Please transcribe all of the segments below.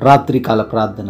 రాత్రికాల ప్రార్థన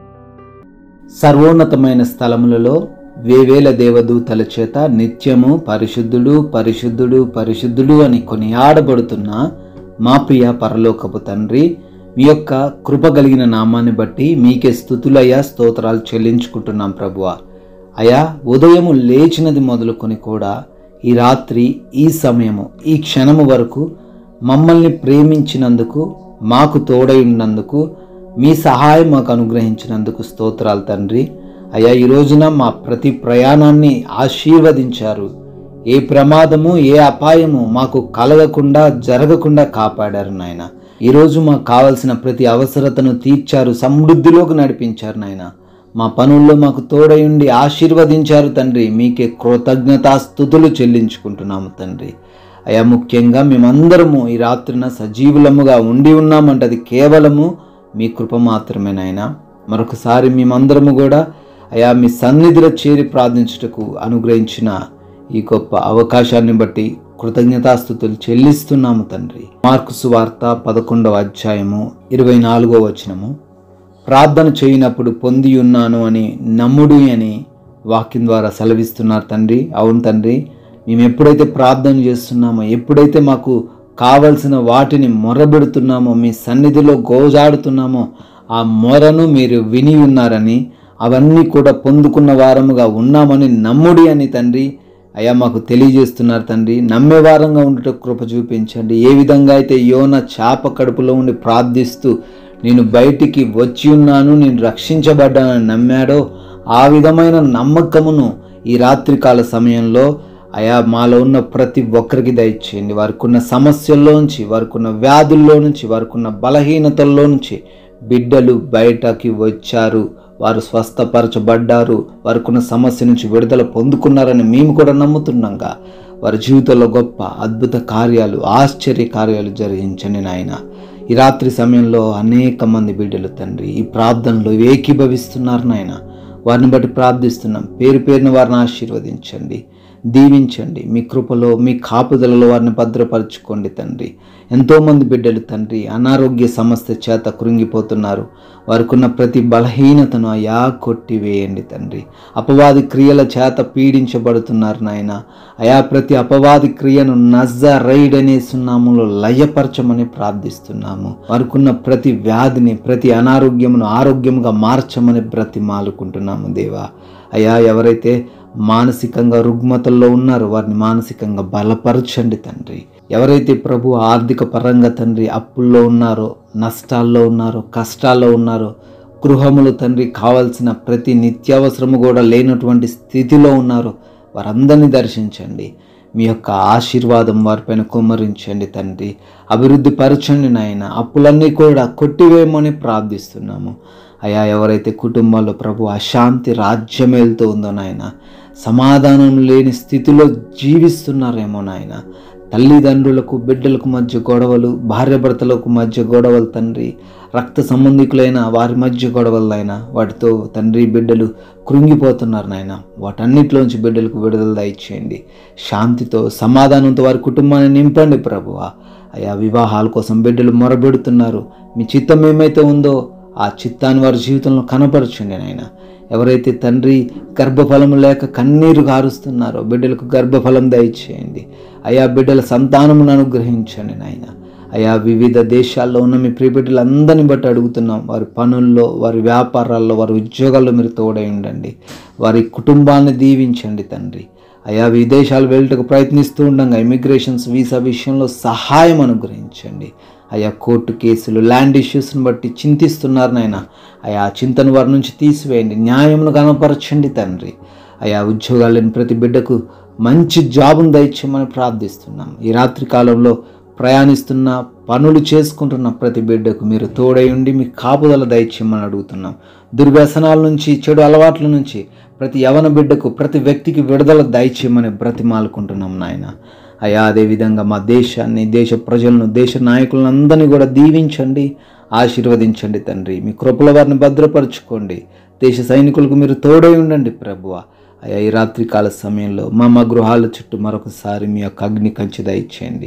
సర్వోన్నతమైన స్థలములలో వేవేల దేవదూతల చేత నిత్యము పరిశుద్ధుడు పరిశుద్ధుడు పరిశుద్ధుడు అని కొనియాడబడుతున్న మా ప్రియ పరలోకపు తండ్రి మీ యొక్క కృప కలిగిన నామాన్ని బట్టి మీకే స్థుతులయ్యా స్తోత్రాలు చెల్లించుకుంటున్నాం ప్రభువ అయా ఉదయము లేచినది మొదలుకొని కూడా ఈ రాత్రి ఈ సమయము ఈ క్షణము వరకు మమ్మల్ని ప్రేమించినందుకు మాకు తోడై ఉన్నందుకు మీ సహాయం మాకు అనుగ్రహించినందుకు స్తోత్రాలు తండ్రి అయ్యా ఈ రోజున మా ప్రతి ప్రయాణాన్ని ఆశీర్వదించారు ఏ ప్రమాదము ఏ అపాయము మాకు కలగకుండా జరగకుండా కాపాడారు నాయన ఈరోజు మాకు కావలసిన ప్రతి అవసరతను తీర్చారు సమృద్ధిలోకి నడిపించారు నాయన మా పనుల్లో మాకు తోడై ఉండి ఆశీర్వదించారు తండ్రి మీకే కృతజ్ఞతాస్థుతులు చెల్లించుకుంటున్నాము తండ్రి అయా ముఖ్యంగా మేమందరము ఈ రాత్రిన సజీవులముగా ఉండి ఉన్నామంటే అది కేవలము మీ కృప మాత్రమే నాయన మరొకసారి మేమందరము కూడా అయా మీ సన్నిధిలో చేరి ప్రార్థించుటకు అనుగ్రహించిన ఈ గొప్ప అవకాశాన్ని బట్టి కృతజ్ఞతాస్థుతులు చెల్లిస్తున్నాము తండ్రి మార్కు సువార్త పదకొండవ అధ్యాయము ఇరవై నాలుగో వచనము ప్రార్థన చేయనప్పుడు పొంది ఉన్నాను అని నమ్ముడు అని వాక్యం ద్వారా సెలవిస్తున్నారు తండ్రి అవును తండ్రి మేము ఎప్పుడైతే ప్రార్థన చేస్తున్నామో ఎప్పుడైతే మాకు కావలసిన వాటిని మొరబెడుతున్నామో మీ సన్నిధిలో గోజాడుతున్నామో ఆ మొరను మీరు విని ఉన్నారని అవన్నీ కూడా పొందుకున్న వారముగా ఉన్నామని నమ్ముడి అని తండ్రి అయ్యా మాకు తెలియజేస్తున్నారు తండ్రి నమ్మే వారంగా ఉండుట కృప చూపించండి ఏ విధంగా అయితే యోన చాప కడుపులో ఉండి ప్రార్థిస్తూ నేను బయటికి వచ్చి ఉన్నాను నేను రక్షించబడ్డానని నమ్మాడో ఆ విధమైన నమ్మకమును ఈ రాత్రికాల సమయంలో అయా మాలో ఉన్న ప్రతి ఒక్కరికి దయచేయండి వారికి ఉన్న సమస్యల్లోంచి వారికి ఉన్న వ్యాధుల్లో నుంచి వారికి ఉన్న బలహీనతల్లో నుంచి బిడ్డలు బయటకి వచ్చారు వారు స్వస్థపరచబడ్డారు వారికి ఉన్న సమస్య నుంచి విడుదల పొందుకున్నారని మేము కూడా నమ్ముతున్నాంగా వారి జీవితంలో గొప్ప అద్భుత కార్యాలు ఆశ్చర్య కార్యాలు జరిగించండి నాయన ఈ రాత్రి సమయంలో అనేక మంది బిడ్డలు తండ్రి ఈ ప్రార్థనలో ఏకీభవిస్తున్నారు నాయన వారిని బట్టి ప్రార్థిస్తున్నాం పేరు పేరున వారిని ఆశీర్వదించండి దీవించండి మీ కృపలో మీ కాపుదలలో వారిని భద్రపరచుకోండి తండ్రి ఎంతోమంది బిడ్డలు తండ్రి అనారోగ్య సమస్య చేత కృంగిపోతున్నారు వారికున్న ప్రతి బలహీనతను అయా కొట్టివేయండి తండ్రి అపవాది క్రియల చేత పీడించబడుతున్నారు నాయన అయా ప్రతి అపవాది క్రియను నజ రైడ్ అనే సున్నాములో లయపరచమని ప్రార్థిస్తున్నాము వారికున్న ప్రతి వ్యాధిని ప్రతి అనారోగ్యమును ఆరోగ్యముగా మార్చమని బ్రతిమాలుకుంటున్నాము దేవా అయా ఎవరైతే మానసికంగా రుగ్మతల్లో ఉన్నారో వారిని మానసికంగా బలపరచండి తండ్రి ఎవరైతే ప్రభు ఆర్థిక పరంగా తండ్రి అప్పుల్లో ఉన్నారో నష్టాల్లో ఉన్నారో కష్టాల్లో ఉన్నారో గృహములు తండ్రి కావాల్సిన ప్రతి నిత్యావసరము కూడా లేనటువంటి స్థితిలో ఉన్నారో వారందరినీ దర్శించండి మీ యొక్క ఆశీర్వాదం వారిపైన కుమ్మరించండి తండ్రి అభివృద్ధి పరచండి నాయన అప్పులన్నీ కూడా కొట్టివేయమని ప్రార్థిస్తున్నాము అయా ఎవరైతే కుటుంబాల్లో ప్రభు అశాంతి రాజ్యమేలుతూ ఉందో నాయన సమాధానం లేని స్థితిలో జీవిస్తున్నారేమో నాయన తల్లిదండ్రులకు బిడ్డలకు మధ్య గొడవలు భార్యాభర్తలకు మధ్య గొడవలు తండ్రి రక్త సంబంధికులైన వారి మధ్య గొడవలైనా వాటితో తండ్రి బిడ్డలు కృంగిపోతున్నారు నాయన వాటన్నిటిలోంచి బిడ్డలకు విడుదల దయచేయండి శాంతితో సమాధానంతో వారి కుటుంబాన్ని నింపండి ప్రభువ అయా వివాహాల కోసం బిడ్డలు మొరబెడుతున్నారు మీ చిత్తం ఏమైతే ఉందో ఆ చిత్తాన్ని వారి జీవితంలో కనపరచండి నాయన ఎవరైతే తండ్రి గర్భఫలం లేక కన్నీరు కారుస్తున్నారో బిడ్డలకు గర్భఫలం దయచేయండి అయా బిడ్డల సంతానమును అనుగ్రహించండి నాయన అయా వివిధ దేశాల్లో ఉన్న మీ ప్రియ బిడ్డలందరిని బట్టి అడుగుతున్నాం వారి పనుల్లో వారి వ్యాపారాల్లో వారి ఉద్యోగాల్లో మీరు తోడై ఉండండి వారి కుటుంబాన్ని దీవించండి తండ్రి అయా విదేశాలు వెళ్ళటకు ప్రయత్నిస్తూ ఉండగా ఇమిగ్రేషన్స్ వీసా విషయంలో సహాయం అనుగ్రహించండి అయా కోర్టు కేసులు ల్యాండ్ ఇష్యూస్ని బట్టి చింతిస్తున్నారు నాయన అయా చింతను వారి నుంచి తీసివేయండి న్యాయమును కనపరచండి తండ్రి అయా ఉద్యోగాలు లేని ప్రతి బిడ్డకు మంచి జాబును దయచేయమని ప్రార్థిస్తున్నాం ఈ రాత్రి కాలంలో ప్రయాణిస్తున్న పనులు చేసుకుంటున్న ప్రతి బిడ్డకు మీరు తోడై ఉండి మీ కాపుదల దయచేయమని అడుగుతున్నాం దుర్వ్యసనాల నుంచి చెడు అలవాట్ల నుంచి ప్రతి యవన బిడ్డకు ప్రతి వ్యక్తికి విడుదల దయచేయమని బ్రతిమాలుకుంటున్నాం నాయన అయా అదేవిధంగా మా దేశాన్ని దేశ ప్రజలను దేశ నాయకులను అందరినీ కూడా దీవించండి ఆశీర్వదించండి తండ్రి మీ కృపల వారిని భద్రపరచుకోండి దేశ సైనికులకు మీరు తోడై ఉండండి ప్రభువ అయా ఈ రాత్రికాల సమయంలో మా మా గృహాల చుట్టూ మరొకసారి మీ యొక్క అగ్ని కంచి దయచేయండి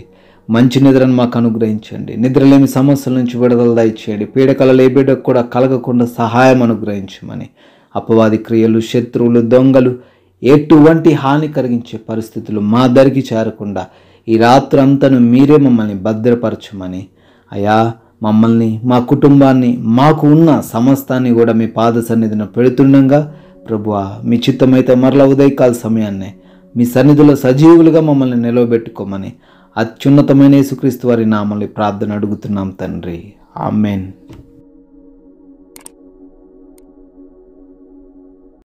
మంచి నిద్రను మాకు అనుగ్రహించండి నిద్రలేమి సమస్యల నుంచి విడుదల దయచేయండి పీడకల లేబిడకు కూడా కలగకుండా సహాయం అనుగ్రహించమని అపవాది క్రియలు శత్రువులు దొంగలు ఎటువంటి హాని కలిగించే పరిస్థితులు మా దరికి చేరకుండా ఈ రాత్రంతను మీరే మమ్మల్ని భద్రపరచమని అయా మమ్మల్ని మా కుటుంబాన్ని మాకు ఉన్న సమస్తాన్ని కూడా మీ పాద సన్నిధిన పెడుతుండగా ప్రభువా మీ చిత్తమైతే మరల ఉదయకాల సమయాన్నే మీ సన్నిధిలో సజీవులుగా మమ్మల్ని నిలవబెట్టుకోమని అత్యున్నతమైన యేసుక్రీస్తు వారి నామల్ని ప్రార్థన అడుగుతున్నాం తండ్రి ఆమెన్